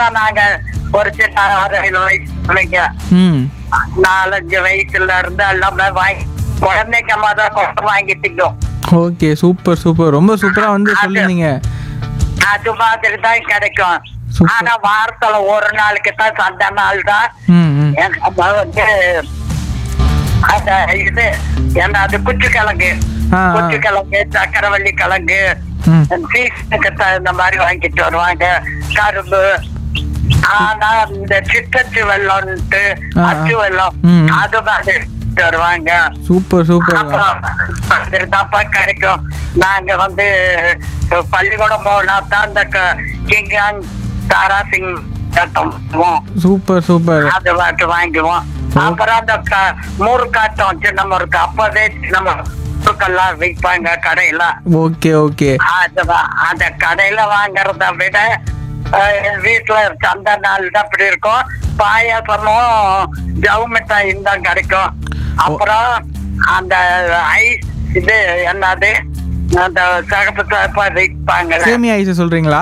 அப்பதான் நாங்க ஒரு சின்ன ஆறு ஏழு வயசு பிள்ளைங்க ம் நாலஞ்சு வயசுல இருந்து எல்லாமே வாங்கி குழந்தைங்க தான் கொண்டு வாங்கி திங்கும் ஓகே சூப்பர் சூப்பர் ரொம்ப சூப்பரா வந்து சொல்லிருந்தீங்க அது மாதிரி தான் கிடைக்கும் Super. ஆனா வாரத்துல ஒரு நாளைக்கு தான் சண்டை நாள் தான் ம் ம் எங்க அம்மா வந்து அந்த இது என்ன அது குச்சி கிழங்கு ஆ, ஆ. குச்சி கிழங்கு சக்கரவள்ளி கிழங்கு ம் சீசனுக்கு தகுந்த மாதிரி வாங்கிட்டு வருவாங்க கரும்பு ஆனா இந்த சித்தச்சு வெள்ளம்ட்டு ஆ, ஆ. அச்சு வெள்ளம் ம். அது மாதிரி எடுத்துட்டு வருவாங்க சூப்பர் சூப்பர் அப்புறம் தாப்பா கிடைக்கும் நாங்க வந்து பள்ளிக்கூடம் போனா தான் இந்த க- கிங்காங் தாரா சிங் போவோம் சூப்பர் சூப்பர் அது வாட்டு வாங்குவோம் அப்புறம் அந்த க- முறுக்காட்டம் சின்ன முறுக்கு அப்பவே சின்ன முறுக்கெல்லாம் விற்பாங்க கடையில ஓகே ஓகே அது வா- அந்த கடையில வாங்குறத விட அஹ், வீட்டுல இருக்க அந்த நாள் தான் இப்படி இருக்கும் பாயாசமும் ஜவு மிட்டாயும் தான் கிடைக்கும் அப்புறம் அந்த ஐஸ் இது என்னது அந்த சகப்பு சகப்பா விற்பாங்க சேமியா ஐஸ் சொல்றீங்களா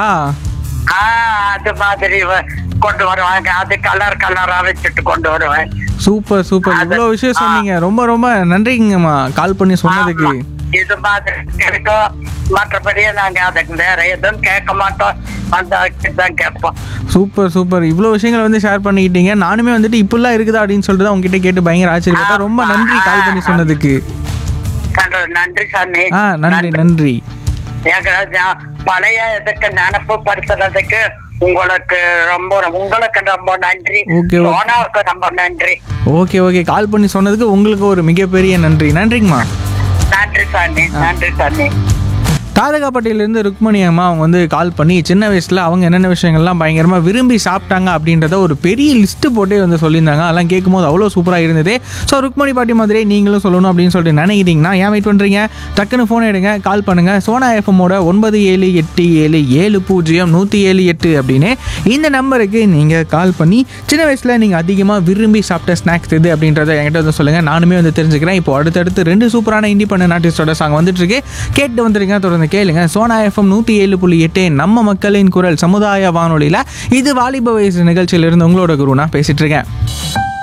ஆஹ் அது மாதிரி வ- கொண்டு வருவாங்க அது கலர் கலரா வச்சுட்டு கொண்டு வருவேன் சூப்பர் சூப்பர் அது- இவ்வளோ விஷயம் ஆ. சொன்னீங்க ரொம்ப ரொம்ப நன்றிங்கம்மா கால் பண்ணி சொன்னதுக்கு ஆமா. இது மாதிரி இருக்கும் மற்றபடி நாங்க அதுக்கு வேற எதுவும் கேட்க மாட்டோம் அந்த தான் கேட்போம் சூப்பர் சூப்பர் இவ்வளோ விஷயங்களை வந்து ஷேர் பண்ணிக்கிட்டீங்க நானுமே வந்துட்டு இப்படிலாம் இருக்குதா அப்படின்னு சொல்லிட்டு தான் உங்ககிட்ட கேட்டு பயங்கர ஆச்சரியப்பட்டேன் ரொம்ப நன்றி கால் பண்ணி சொன்னதுக்கு கண்ட- நன்றி சாமி ஆ நன்றி நன்றி எங்களுக்கு பழைய இதுக்கு நினப்பு படுத்துறதுக்கு உங்களுக்கு ரொம்ப உங்களுக்கு ரொம்ப நன்றி Okay, okay. சோனாவுக்கு ரொம்ப நன்றி ஓகே ஓகே கால் பண்ணி சொன்னதுக்கு உங்களுக்கு ஒரு மிகப்பெரிய நன்றி நன்றிங்கம்மா நன்றி சாமி நன்றி சாமி தாதகாப்பட்டியிலேருந்து ருக்மணி அம்மா அவங்க வந்து கால் பண்ணி சின்ன வயசில் அவங்க என்னென்ன விஷயங்கள்லாம் பயங்கரமாக விரும்பி சாப்பிட்டாங்க அப்படின்றத ஒரு பெரிய லிஸ்ட்டு போட்டே வந்து சொல்லியிருந்தாங்க அதெல்லாம் கேட்கும்போது அவ்வளோ சூப்பராக இருந்தது ஸோ ருக்மணி பாட்டி மாதிரியே நீங்களும் சொல்லணும் அப்படின்னு சொல்லிட்டு நினைக்கிறீங்கன்னா ஏன் வெயிட் பண்ணுறீங்க டக்குன்னு ஃபோன் எடுங்க கால் பண்ணுங்கள் சோனா எஃப்எம்மோட ஒன்பது ஏழு எட்டு ஏழு ஏழு பூஜ்ஜியம் நூற்றி ஏழு எட்டு அப்படின்னு இந்த நம்பருக்கு நீங்கள் கால் பண்ணி சின்ன வயசில் நீங்கள் அதிகமாக விரும்பி சாப்பிட்ட ஸ்நாக்ஸ் எது அப்படின்றத என்கிட்ட வந்து சொல்லுங்கள் நானுமே வந்து தெரிஞ்சுக்கிறேன் இப்போ அடுத்தடுத்து ரெண்டு சூப்பரான இண்டிபெண்டன்ட் ஆர்டிஸ்டோட சாங் வந்துட்டு இருக்கு கேட்டு வந்துருங்க தொடர்ந்து கேளுங்க சோனா எஃப்எம் நூற்றி ஏழு புள்ளி எட்டு நம்ம மக்களின் குரல் சமுதாய வானொலியில் இது வாலிப வயசு நிகழ்ச்சியிலிருந்து உங்களோட குரு நான் பேசிட்டு இருக்கேன்